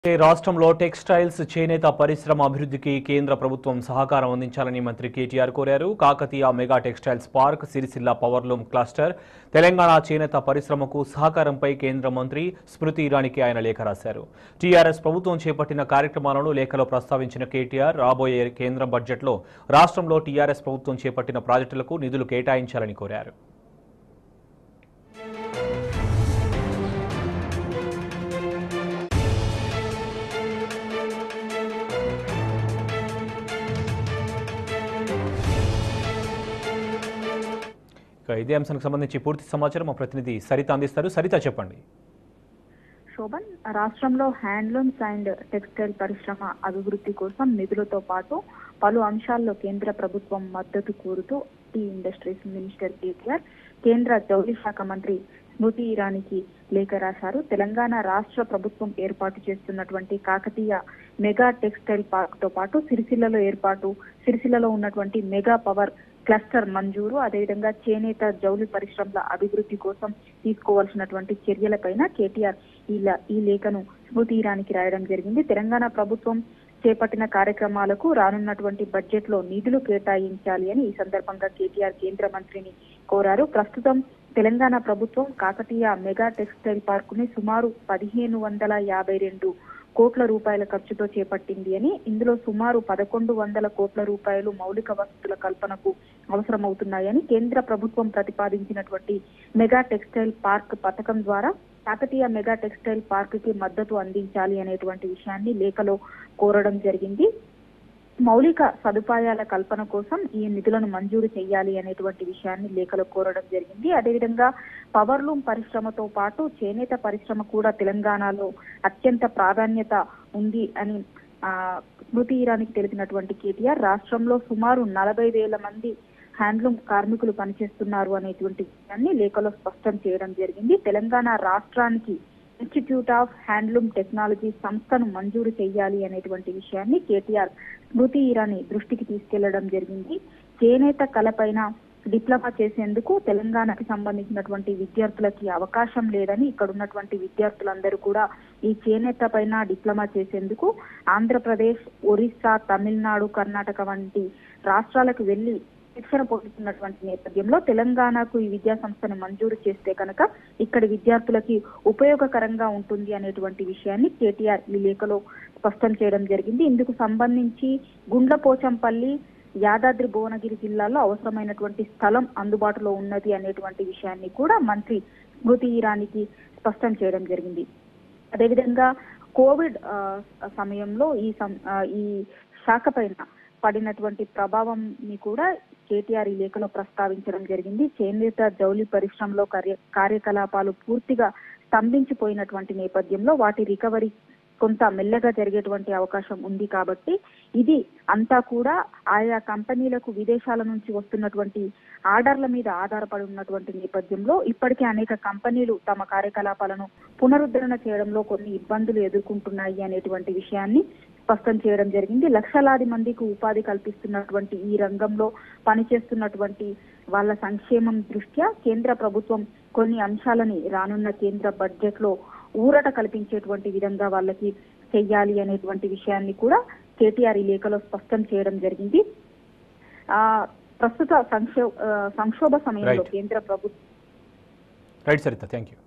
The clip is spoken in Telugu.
ఏ రాష్ట్రంలో టెక్స్టైల్స్ చేనేత పరిశ్రమ అభివృద్ధికి కేంద్ర ప్రభుత్వం సహకారం అందించాలని మంత్రి కేటీఆర్ కోరారు Kakatiya mega textiles park Sircilla powerloom cluster Telangana చేనేత పరిశ్రమకు సహకారంపై కేంద్ర మంత్రి స్మృతి ఇరానీకి ఆయన లేఖ రాశారు టీఆర్ఎస్ ప్రభుత్వం చేపట్టిన కార్యక్రమాలను లేఖలో ప్రస్తావించిన కేటీఆర్ రాబోయే కేంద్ర బడ్జెట్లో రాష్ట్రంలో టీఆర్ఎస్ ప్రభుత్వం చేపట్టిన ప్రాజెక్టులకు నిధులు కేటాయించాలని కోరారు ఇక ఇదే అంశానికి సంబంధించి పూర్తి సమాచారం మా ప్రతినిధి సరిత అందిస్తారు సరిత చెప్పండి శోభన్ రాష్ట్రంలో హ్యాండ్లూమ్స్ అండ్ టెక్స్టైల్ పరిశ్రమ అభివృద్ధి కోసం నిధులతో పాటు పలు అంశాల్లో కేంద్ర ప్రభుత్వం మద్దతు కోరుతూ టీ ఇండస్ట్రీస్ మినిస్టర్ కేటీఆర్ కేంద్ర జౌళి శాఖ మంత్రి స్మృతి ఇరానీకి లేఖ రాశారు తెలంగాణ రాష్ట్ర ప్రభుత్వం ఏర్పాటు చేస్తున్నటువంటి కాకతీయ మెగా టెక్స్టైల్ పార్క్ తో పాటు సిరిసిల్లలో ఏర్పాటు సిరిసిల్లలో ఉన్నటువంటి మెగా పవర్ క్లస్టర్ మంజూరు అదేవిధంగా చేనేత జౌలి పరిశ్రమల అభివృద్ధి కోసం తీసుకోవాల్సినటువంటి చర్యలపైన కేటీఆర్ ఈ ల- ఈ లేఖను స్మృతి ఇరానికి రాయడం జరిగింది తెలంగాణ ప్రభుత్వం చేపట్టిన కార్యక్రమాలకు రానున్నటువంటి బడ్జెట్ లో నిధులు కేటాయించాలి అని ఈ సందర్భంగా కేటీఆర్ కేంద్ర మంత్రిని కోరారు ప్రస్తుతం తెలంగాణ ప్రభుత్వం కాకతీయ మెగా టెక్స్టైల్ పార్క్ ని సుమారు పదిహేను వందల యాభై రెండు కోట్ల రూపాయల ఖర్చుతో చేపట్టింది అని ఇందులో సుమారు పదకొండు వందల కోట్ల రూపాయలు మౌలిక వసతుల కల్పనకు అవసరమవుతున్నాయని కేంద్ర ప్రభుత్వం ప్రతిపాదించినటువంటి మెగా టెక్స్టైల్ పార్క్ పథకం ద్వారా కాకతీయ మెగా టెక్స్టైల్ పార్క్ కి మద్దతు అందించాలి అనేటువంటి విషయాన్ని లేఖలో కోరడం జరిగింది మౌలిక సదుపాయాల కల్పన కోసం ఈ నిధులను మంజూరు చేయాలి అనేటువంటి విషయాన్ని లేఖలో కోరడం జరిగింది అదేవిధంగా పవర్లూమ్ పరిశ్రమతో పాటు చేనేత పరిశ్రమ కూడా తెలంగాణలో అత్యంత ప్రాధాన్యత ఉంది అని ఆ స్మృతి ఇరానికి తెలిపినటువంటి కేటీఆర్ రాష్ట్రంలో సుమారు నలభై వేల మంది హ్యాండ్లూమ్ కార్మికులు పనిచేస్తున్నారు అనేటువంటి విషయాన్ని లేఖలో స్పష్టం చేయడం జరిగింది తెలంగాణ రాష్ట్రానికి ఇన్స్టిట్యూట్ ఆఫ్ హ్యాండ్లూమ్ టెక్నాలజీ సంస్థను మంజూరు చేయాలి అనేటువంటి విషయాన్ని కేటీఆర్ స్మృతి ఇరానీ దృష్టికి తీసుకెళ్లడం జరిగింది చేనేత కళపైన డిప్లొమా చేసేందుకు తెలంగాణకి సంబంధించినటువంటి విద్యార్థులకి అవకాశం లేదని ఇక్కడ ఉన్నటువంటి విద్యార్థులందరూ కూడా ఈ చేనేత పైన డిప్లొమా చేసేందుకు ఆంధ్రప్రదేశ్ ఒరిస్సా తమిళనాడు కర్ణాటక వంటి రాష్ట్రాలకు వెళ్లి శిక్షణ పొందుతున్నటువంటి నేపథ్యంలో తెలంగాణకు ఈ విద్యా సంస్థను మంజూరు చేస్తే కనుక ఇక్కడి విద్యార్థులకి ఉపయోగకరంగా ఉంటుంది అనేటువంటి విషయాన్ని కేటీఆర్ ఈ లేఖలో స్పష్టం చేయడం జరిగింది ఇందుకు సంబంధించి గుండ్లపోచంపల్లి యాదాద్రి భువనగిరి జిల్లాలో అవసరమైనటువంటి స్థలం అందుబాటులో ఉన్నది అనేటువంటి విషయాన్ని కూడా మంత్రి స్మృతి ఇరానీకి స్పష్టం చేయడం జరిగింది అదేవిధంగా కోవిడ్ ఆ, సమయంలో ఈ సం- ఆ, ఈ శాఖ పైన పడినటువంటి ప్రభావంని కూడా కేటీఆర్ ఈ లేఖలో ప్రస్తావించడం జరిగింది చేనేత జౌలి పరిశ్రమలో కార్య కార్యకలాపాలు పూర్తిగా స్తంభించిపోయినటువంటి నేపథ్యంలో వాటి రికవరీ కొంత మెల్లగా జరిగేటువంటి అవకాశం ఉంది కాబట్టి ఇది అంతా కూడా ఆయా కంపెనీలకు విదేశాల నుంచి వస్తున్నటువంటి ఆర్డర్ల మీద ఆధారపడి ఉన్నటువంటి నేపథ్యంలో ఇప్పటికే అనేక కంపెనీలు తమ కార్యకలాపాలను పునరుద్ధరణ చేయడంలో కొన్ని ఇబ్బందులు ఎదుర్కొంటున్నాయి అనేటువంటి విషయాన్ని స్పష్టం చేయడం జరిగింది లక్షలాది మందికి ఉపాధి కల్పిస్తున్నటువంటి ఈ రంగంలో పనిచేస్తున్నటువంటి వాళ్ళ సంక్షేమం దృష్ట్యా కేంద్ర ప్రభుత్వం కొన్ని అంశాలని రానున్న కేంద్ర బడ్జెట్ లో ఊరట కల్పించేటువంటి విధంగా వాళ్ళకి చెయ్యాలి అనేటువంటి విషయాన్ని కూడా కేటీఆర్ ఈ లేఖలో స్పష్టం చేయడం జరిగింది ఆ ప్రస్తుత సంక్షో ఆ, సంక్షోభ సమయంలో Right. కేంద్ర ప్రభుత్వం రైట్ సరిత థ్యాంక్ యూ